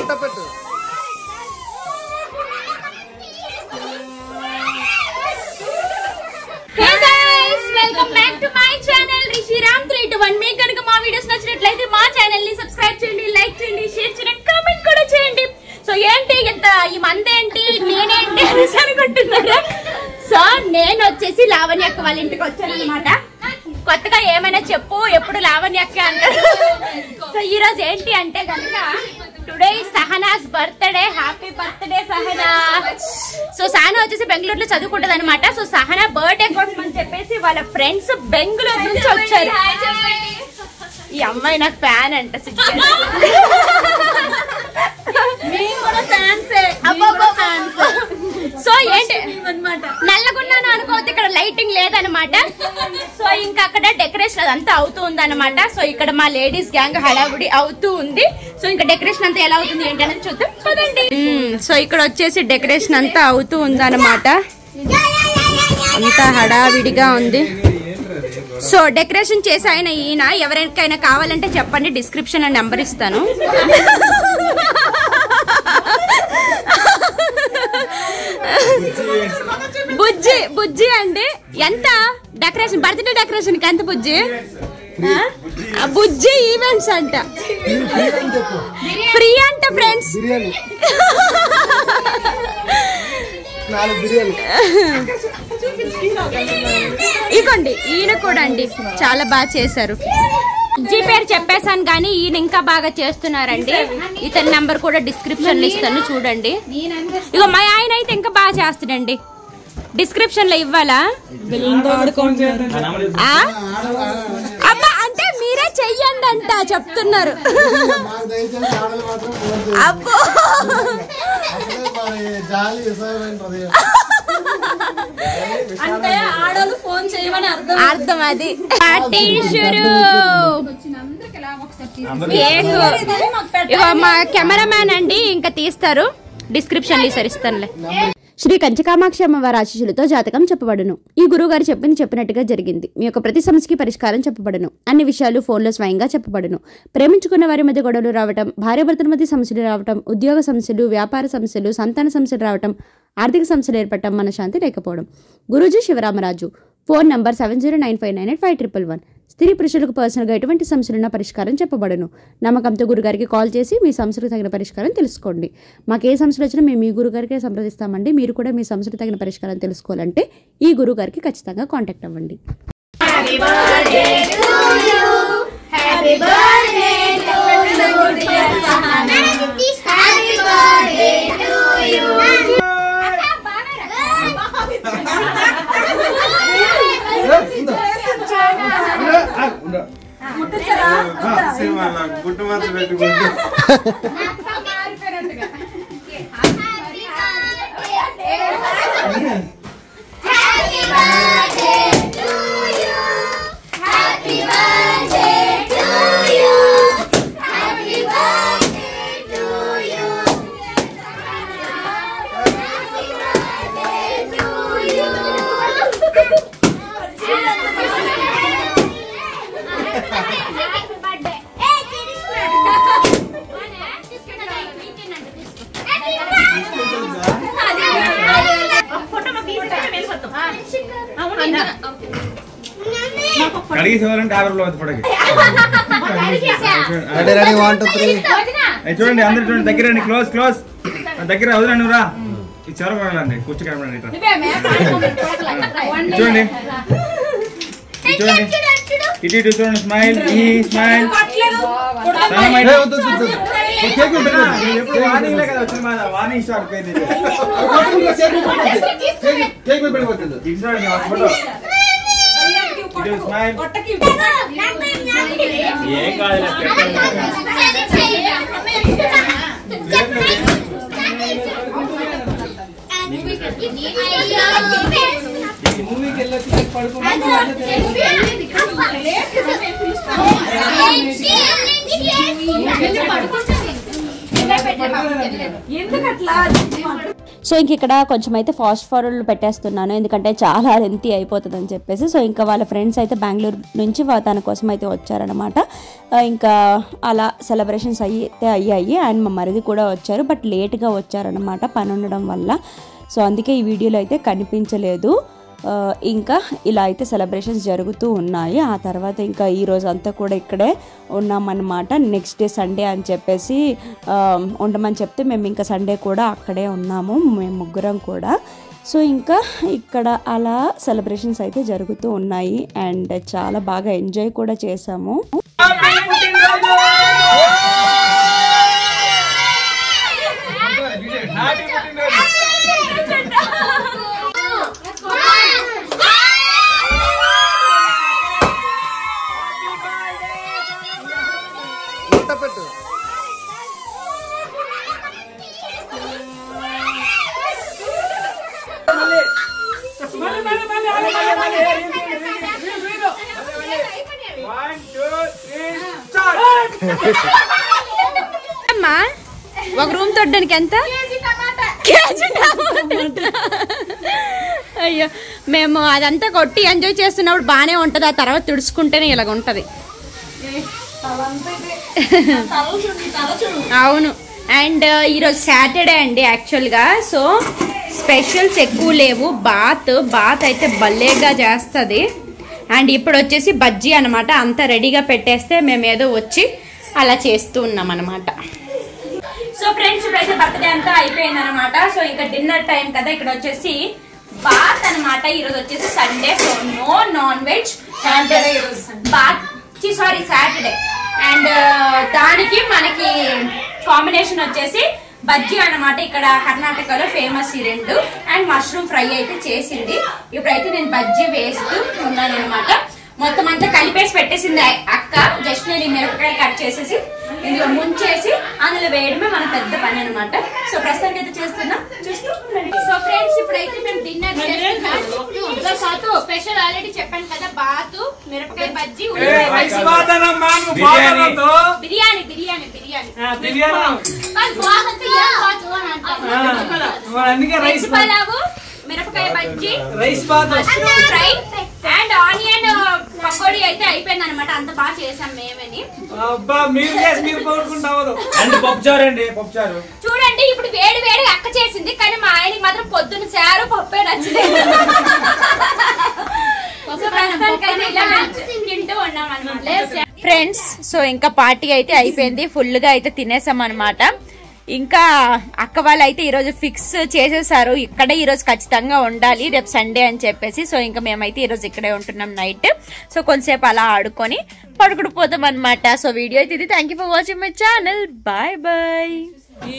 Photo పెట్టు hey guys welcome back to my channel Rishi Ram three two one మీకు కనుక మా వీడియోస్ నచ్చినట్లయితే మా ఛానల్ ని సబ్స్క్రైబ్ చేయండి లైక్ చేయండి షేర్ చేయండి కామెంట్ కూడా చేయండి సో ఏంటి ఇంత ఈ మంది ఏంటి నేనేంటి అనేసి అనుకుంటున్నారా సో నేను వచ్చేసి లావణ్య అక్క వాళ్ళ ఇంటికి వచ్చాను అనమాట కొత్తగా ఏమైనా చెప్పు ఎప్పుడు లావణ్య అక్క అంటారు సో ఈ రోజు ఏంటి అంటే కనుక today Sahana's birthday happy birthday Sahana so Sahana వచ్చేసి బెంగళూరులో చదువుకుంటది అనమాట సో సహనా బర్త్డే కోసం అని చెప్పేసి వాళ్ళ ఫ్రెండ్స్ బెంగళూరు నుంచి వచ్చారు ఈ అమ్మాయి నాకు ఫ్యాన్ అంట సో ఏంటి నల్లగున్నాను అనుకోవద్దు ఇక్కడ లైటింగ్ లేదనమాట సో ఇంకా అక్కడ డెకరేషన్ అదంతా అవుతూ ఉంది అనమాట సో ఇక్కడ మా లేడీస్ గ్యాంగ్ హడావుడి అవుతూ ఉంది సో ఇంకా డెకరేషన్ అంతా ఎలా అవుతుంది ఏంటి అనేది చూద్దాం పదండి సో ఇక్కడ వచ్చేసి డెకరేషన్ అంతా అవుతూ ఉంది అనమాట అంతా హడావిడిగా ఉంది సో డెకరేషన్ చేసి ఆయన ఈయన ఎవరికైనా కావాలంటే చెప్పండి డిస్క్రిప్షన్ లో నెంబర్ ఇస్తాను బుజ్జి బుజ్జి అండి ఎంత డెకరేషన్ బర్త్డే డెకరేషన్ కి ఎంత బుజ్జి ఆ? ఆ, బుజ్జి ఈవెంట్స్ అంట ఫ్రీ అంట ఫ్రెండ్స్ బిర్యానీ నాలుగు బిర్యానీ ఇగోండి ఈయన కూడా అండి చాలా బాగా చేశారు జీ పేరు చెప్పేశాను కానీ ఈయన ఇంకా బాగా చేస్తున్నారండి ఇతని నంబర్ కూడా డిస్క్రిప్షన్ లో ఇస్తాను చూడండి ఇగో మా ఆయన అయితే ఇంకా బాగా చేస్తాడండి డిస్క్రిప్షన్ లో ఇవ్వాలా ఆ? అమ్మా అంటే మీరే చెయ్యండి అంట చెప్తున్నారు మాకు దయచేసి ఆడలు మాత్రం ఫోన్ చేయండి. అబ్బో అసలే మరి జాలి విసరైనది. అంటే ఆడోళ్ళు ఫోన్ చేయమని అర్థం అర్థం అది పార్టీ షురు కేక్ ఇగో మా కెమెరామ్యాన్ అండి ఇంకా తీస్తారు డిస్క్రిప్షన్ లో సరిస్తానులే శ్రీ కంచకామాక్షి అమ్మవారి ఆశీస్సులతో జాతకం చెప్పబడును ఈ గురువు గారు చెప్పింది చెప్పినట్టుగా జరిగింది మీ యొక్క ప్రతి సమస్యకి పరిష్కారం చెప్పబడును అన్ని విషయాలు ఫోన్లో స్వయంగా చెప్పబడును ప్రేమించుకున్న వారి మధ్య గొడవలు రావటం భార్యాభర్తల మధ్య సమస్యలు రావటం ఉద్యోగ సమస్యలు వ్యాపార సమస్యలు సంతాన సమస్యలు రావటం ఆర్థిక సమస్యలు ఏర్పడటం మనశ్శాంతి లేకపోవడం Guruji Shivaramaraju phone number seven zero nine five nine eight five triple one స్త్రీ పురుషులకు పర్సనల్గా ఎటువంటి సమస్యలున్నా పరిష్కారం చెప్పబడను నమ్మకంతో గురుగారికి కాల్ చేసి మీ సమస్యలకు తగిన పరిష్కారం తెలుసుకోండి మాకు ఏ సమస్యలు వచ్చినా మేము మీ గురుగారికే సంప్రదిస్తామండి మీరు కూడా మీ సమస్యలకు తగిన పరిష్కారం తెలుసుకోవాలంటే ఈ గురుగారికి ఖచ్చితంగా కాంటాక్ట్ అవ్వండి గుట్టు మాత్రం పెట్టుకుంటూ కడిగి చూడాలంటే యాభై రూపాయలు అవుతుంది ఫోటోకి ready ready one two three అవి చూడండి అందరు చూడండి దగ్గర రండి క్లోజ్ క్లోజ్ దగ్గర వదిలే నువ్వు రా ఈ చెర పడాలండి కూర్చో కనపడండి ఇట్లా ఇది చూడండి ఇది చూడండి ఇటు ఇటు చూడండి స్మైల్ ఈ స్మైల్ ఎప్పుడు వార్నింగ్ కదా వచ్చింది మా వార్నింగ్ స్టార్ పేరు ఇది. ఇది చూడండి ఆ ఫోటో ఇటు స్మైల్ ఏం కాదు సో ఇంక ఇక్కడ కొంచెం అయితే ఫాస్ట్ ఫార్వర్డ్ పెట్టేస్తున్నాను ఎందుకంటే చాలా లెంతీ అయిపోతుంది అని చెప్పేసి సో ఇంకా వాళ్ళ ఫ్రెండ్స్ అయితే బెంగళూరు నుంచి వా- తన కోసం అయితే వచ్చారనమాట ఆ, ఇంకా అలా సెలబ్రేషన్స్ అయితే అయ్యాయి అండ్ మా మరిది కూడా వచ్చారు బట్ లేట్గా వచ్చారనమాట పని ఉండడం వల్ల సో అందుకే ఈ వీడియోలో అయితే కనిపించలేదు ఆ, ఇంకా ఇలా అయితే సెలబ్రేషన్స్ జరుగుతూ ఉన్నాయి ఆ తర్వాత ఇంకా ఈ రోజు అంతా కూడా ఇక్కడే ఉన్నామన్నమాట నెక్స్ట్ డే సండే అని చెప్పేసి ఆ, ఉండమని చెప్తే మేము ఇంకా సండే కూడా అక్కడే ఉన్నాము మేము ముగ్గురం కూడా సో ఇంకా ఇక్కడ అలా సెలబ్రేషన్స్ అయితే జరుగుతూ ఉన్నాయి అండ్ చాలా బాగా ఎంజాయ్ కూడా చేసాము ముట్ట పెట్టు అమ్మా ఒక రూమ్ తొడ్డానికి ఎంత కేజీ టమాటా. అయ్యో మేము అదంతా కొట్టి ఎంజాయ్ చేస్తున్నప్పుడు బాగానే ఉంటుంది ఆ తర్వాత తుడుచుకుంటేనే ఇలాగ ఉంటుంది అవును అండ్ ఈరోజు సాటర్డే అండి యాక్చువల్గా సో స్పెషల్స్ ఎక్కువ లేవు బాత్ బాత్ అయితే భలేగా చేస్తుంది అండ్ ఇప్పుడు వచ్చేసి బజ్జీ అనమాట అంతా రెడీగా పెట్టేస్తే మేము ఏదో వచ్చి అలా చేస్తూ ఉన్నాం అనమాట సో ఫ్రెండ్స్ ఇప్పుడైతే బర్త్డే అంతా అయిపోయింది అనమాట సో ఇంకా డిన్నర్ టైం కదా ఇక్కడ వచ్చేసి బాత్ అనమాట ఈరోజు వచ్చేసి Sunday so no non veg and బాత్ సారీ సాటర్డే అండ్ దానికి మనకి కాంబినేషన్ వచ్చేసి బజ్జీ అన్నమాట ఇక్కడ కర్ణాటకలో ఫేమస్ ఈ రెండు అండ్ మష్రూమ్ ఫ్రై అయితే చేసింది ఇప్పుడైతే నేను బజ్జీ వేస్తూ ఉన్నాను అనమాట మొత్తం అంతా కలిపేసి పెట్టేసింది ఆ అక్క జస్ట్ నేను ఈ మిరపకాయలు కట్ చేసేసి ఇందులో ముంచేసి అందులో వేయడమే మన పెద్ద పని అనమాట సో ప్రస్తుతానికి అయితే చేస్తున్నా చూస్తూ ఉండండి. సో ఫ్రెండ్స్ ఇప్పుడైతే మేము డిన్నర్ చేస్తున్నాం ఇదిగో సాతు స్పెషల్ ఆల్రెడీ చెప్పాను కదా బాతు మిరపకాయ బజ్జీ ఉల్లిపాయ బజ్జీ. బిర్యానీ బిర్యానీ బిర్యానీ కాదు, బాగుంది, ఏం బాతు అని అంటారు. అందుకే రైస్ వెజ్ పలావు మిరపకాయ బజ్జీ రైస్ బాత్ మష్రూమ్ ఫ్రై అండ్ ఆనియన్ పకోడీ అయితే అయిపోయింది అనమాట అంత బాగా చేసాం మేమని అబ్బా మీరు చేసి మీరు కోరుకుంటారు అండ్ పప్పుచారు అండి పప్పుచారు చూడండి ఇప్పుడు వేడి వేడి అక్క చేసింది కానీ మా ఆయనకి మాత్రం పొద్దున్న చారు పప్పే నచ్చింది ఫ్రెండ్స్ సో ఇంకా పార్టీ అయితే అయిపోయింది ఫుల్ గా అయితే తినేసాం అనమాట ఇంకా అక్క వాళ్ళు అయితే ఈరోజు ఫిక్స్ చేసేసారు ఇక్కడే ఈరోజు ఖచ్చితంగా ఉండాలి రేపు సండే అని చెప్పేసి సో ఇంకా మేమైతే ఈరోజు ఇక్కడే ఉంటున్నాం నైట్ సో కొంతసేపు అలా ఆడుకొని పడుకుడు పోతాం అనమాట సో వీడియో అయితే ఇది thank you for watching my channel bye bye